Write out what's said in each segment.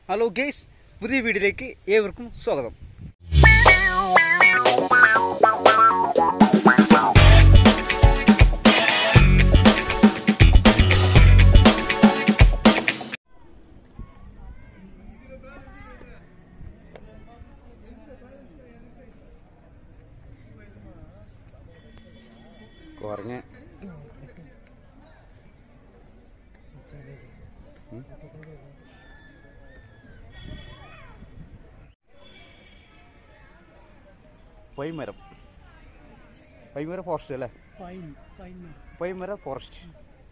Hello guys പുതിയ വീഡിയോയിലേക്ക് ഏവർക്കും സ്വാഗതം കുറഞ്ഞ പൈമരം പൈമര ഫോറസ്റ്റ് അല്ലേ പൈൻ പൈൻ പൈമര forest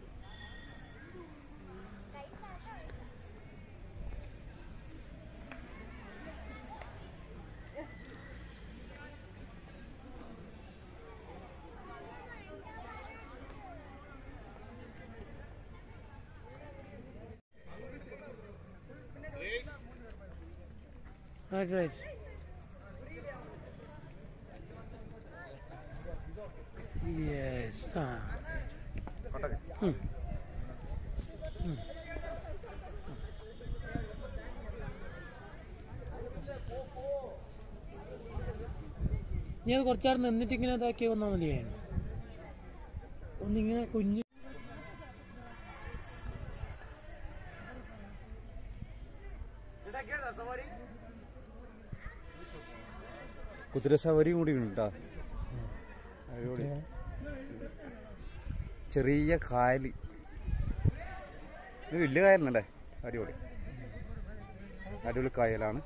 Right, right. Yes. Ah. Hmm. Hmm. നീ അത് കുറച്ചാറ് നിന്നിട്ട് ഇങ്ങനെ ഇതാക്കി വന്നാൽ മതിയായിരുന്നു ഒന്നിങ്ങനെ കുഞ്ഞ് കുതിര സവാരിയും കൂടി ഉണ്ട് അടിപൊളി ചെറിയ കായല് ഇത് വലിയ കായലല്ലേ അടിപൊളി അടിപൊളി കായലാണ്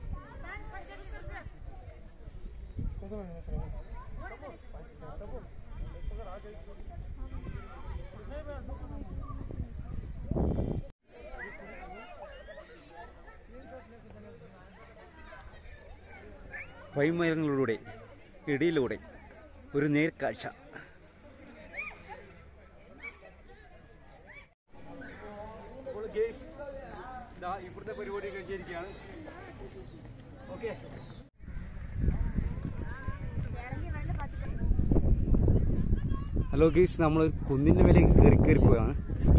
പൈമരങ്ങളിലൂടെ ഇടയിലൂടെ ഒരു നേർക്കാഴ്ച ഇവിടുത്തെ പരിപാടി കഴിഞ്ഞിരിക്കുകയാണ് ഓക്കെ ഹലോ ഗീസ് നമ്മൾ കുന്നിൻ്റെ മേലെ കയറി കയറി പോയാണ്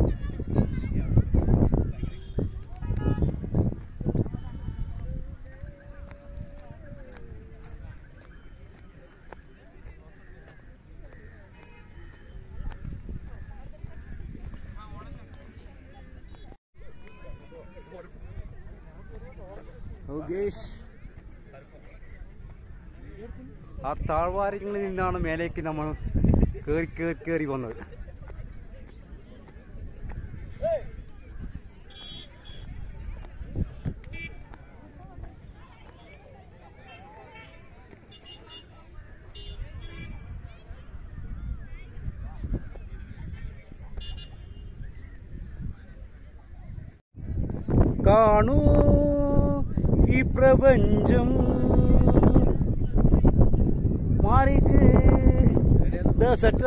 ഗേഷ് ആ താഴ്വാരങ്ങളിൽ നിന്നാണ് മേലേക്ക് നമ്മൾ കയറി കയറി കയറി വന്നത് കാണൂ ഈ പ്രപഞ്ചം മാറിക്ക് ദസട്ട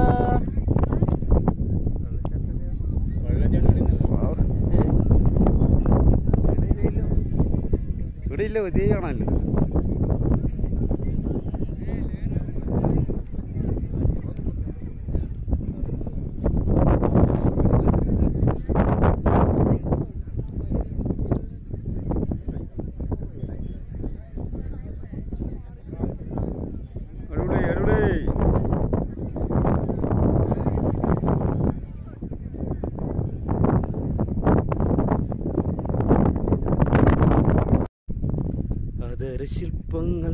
ഇവിടെ ഇല്ല ഇതേ കാണാനല്ലോ അടിപൊളി അടിപൊളി അതര ശില്പങ്ങൾ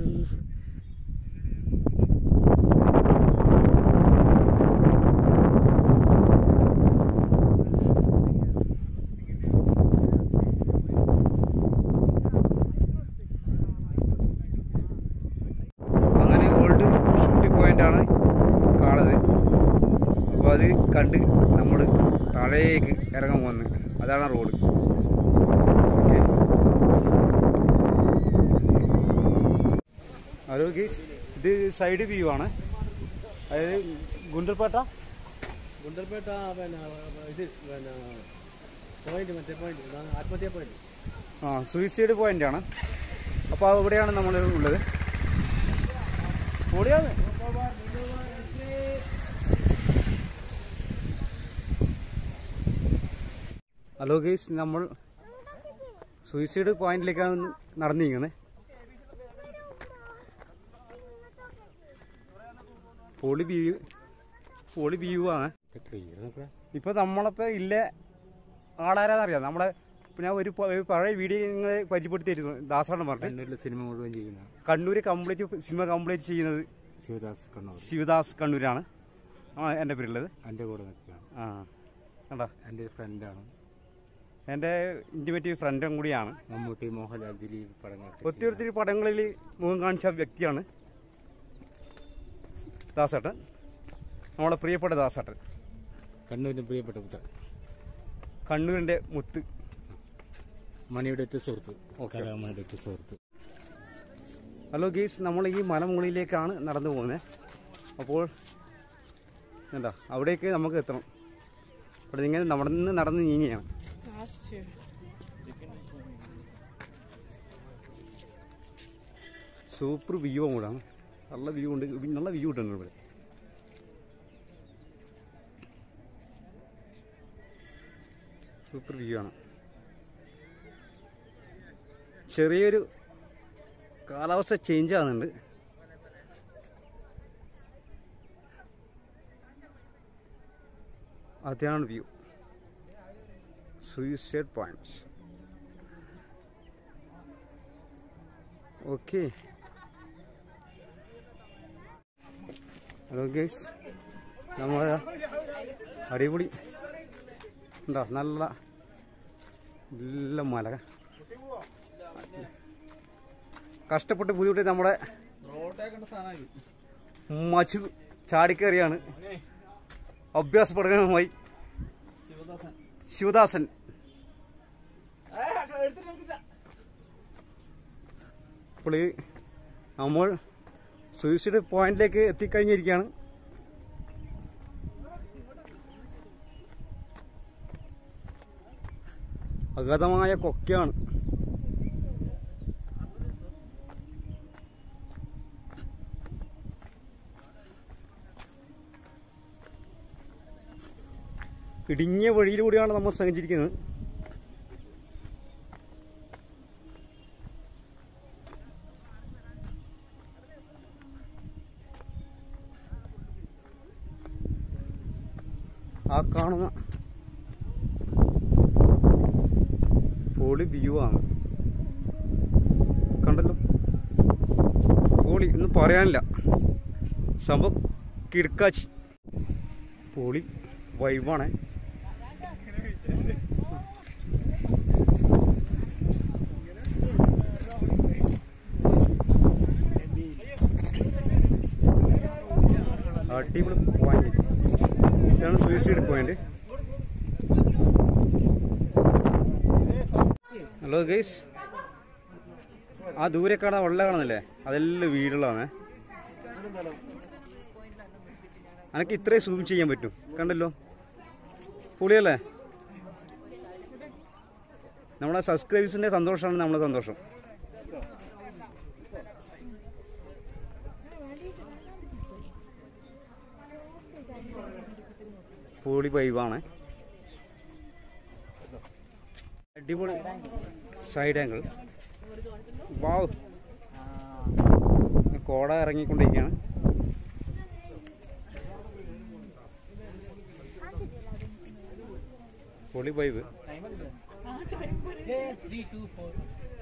അങ്ങനെ ഓൾഡ് ഷൂട്ടിംഗ് പോയിന്റ് ആണ് കാണുന്നത് അപ്പോൾ അത് കണ്ട് നമ്മൾ താഴേക്ക് ഇറങ്ങാൻ പോകുന്നത് അതാണ് റോഡ് ഓക്കെ ഹലോ ഗീസ് ഇത് സൈഡ് വ്യൂ ആണ് അതായത് ഗുണ്ടൽപേട്ട ഗുണ്ടൽപേട്ട പിന്നെ ഇത് പിന്നെ പോയിന്റ് മറ്റേ പോയിന്റ് ആത്മഹത്യ പോയിന്റ് ആ സൂയിസൈഡ് പോയിന്റ് ആണ് അപ്പോൾ അവിടെയാണ് നമ്മൾ ഉള്ളത് ഓടിയാതെ ഹലോ ഗേസ് നമ്മൾ സൂയിസൈഡ് പോയിന്റിലേക്കാണ് നടന്നു നീങ്ങുന്നത് പൊളി വ്യൂ പൊളി വ്യൂ ആണ് ഇപ്പൊ നമ്മളിപ്പോ ഇല്ല ആളാരാന്നറിയാം നമ്മളെ പിന്നെ ഒരു പ- ഒരു പഴയ വീഡിയോ നിങ്ങളെ പരിചയപ്പെടുത്തിയിരുന്നു ദാസാണ് പറഞ്ഞത് കണ്ണൂരിലെ സിനിമ മുഴുവൻ ചെയ്യുന്ന കണ്ണൂര് കംപ്ലീറ്റ് സിനിമ കംപ്ലീറ്റ് ചെയ്യുന്നത് ശിവദാസ് കണ്ണൂർ ശിവദാസ് കണ്ണൂരാണ് ആ എൻ്റെ പേരുള്ളത് എൻ്റെ കൂടെ നിൽക്കുകയാണ് ആ കണ്ടോ എൻ്റെ ഒരു ഫ്രണ്ടാണ് എൻ്റെ ഇൻറ്റിമേറ്റ് ഫ്രണ്ടും കൂടിയാണ് മമ്മൂട്ടി മോഹൻലാൽ ദിലീപ് പടങ്ങൾ ഒത്തിരി ഒത്തിരി പടങ്ങളിൽ മുഖം കാണിച്ച വ്യക്തിയാണ് ദാസേട്ടൻ നമ്മളെ പ്രിയപ്പെട്ട ദാസേട്ടൻ കണ്ണൂരിൻ്റെ പ്രിയപ്പെട്ട പുത്രൻ കണ്ണൂരിൻ്റെ മുത്ത് മണിയുടെ ഒറ്റ സുഹൃത്ത് കലാമണിയുടെ ഒറ്റ സുഹൃത്ത് ഹലോ ഗീസ് നമ്മൾ ഈ മലമുകളിലേക്കാണ് നടന്നു പോകുന്നത് അപ്പോൾ എന്താ അവിടേക്ക് നമുക്ക് എത്തണം അപ്പോൾ ഇങ്ങനെ നടന്ന് നടന്ന് നീങ്ങിയാണ് സൂപ്പർ വ്യൂ കൂടാണ് നല്ല വ്യൂ ഉണ്ട് നല്ല വ്യൂ കിട്ടുന്നുണ്ട് ഇവിടെ സൂപ്പർ വ്യൂ ആണ് ചെറിയൊരു കാലാവസ്ഥ ചേഞ്ച് ആകുന്നുണ്ട് അതാണ് view suicide point okay hello guys നമ്മൾ അടിപൊളി ഉണ്ടോ നല്ല നല്ല മല കഷ്ടപ്പെട്ട് ബുദ്ധിമുട്ടി നമ്മുടെ മച്ചു ചാടിക്കേറിയാണ് അഭ്യാസ പഠനവുമായി ശിവദാസൻ അപ്പോൾ ഈ നമ്മൾ സൂയിസൈഡ് പോയിന്റിലേക്ക് എത്തിക്കഴിഞ്ഞിരിക്കുകയാണ് അഗാധമായ കൊക്കയാണ് ഇടുങ്ങിയ വഴിയിലൂടെയാണ് നമ്മൾ സഞ്ചരിക്കുന്നത് ആ കാണുന്ന പൊളി വ്യൂ ആണ് കണ്ടല്ലോ പൊളി ഒന്നും പറയാനില്ല സംഭവം കിടക്കാച്ചി പൊളി വൈബാണ് അടിപൊളി പോയിന്റ് ഇതാണ് സൂയിസൈഡ് പോയിന്റ് ഹലോ ഗൈസ് ആ ദൂരെ കാണാൻ വെള്ള കാണുന്നില്ലേ അതെല്ലാം വീടുകളാണ് അനക്ക് ഇത്രയും സൂം ചെയ്യാൻ പറ്റും കണ്ടല്ലോ പൊളിയല്ലേ നമ്മളെ സബ്സ്ക്രൈബേഴ്സിന്റെ സന്തോഷമാണ് നമ്മളെ സന്തോഷം പൊളി വൈവാണ് അടിപൊളി സൈഡ് ആംഗിൾ വാവ് കോട ഇറങ്ങിക്കൊണ്ടിരിക്കുകയാണ് പൊളി വൈബ്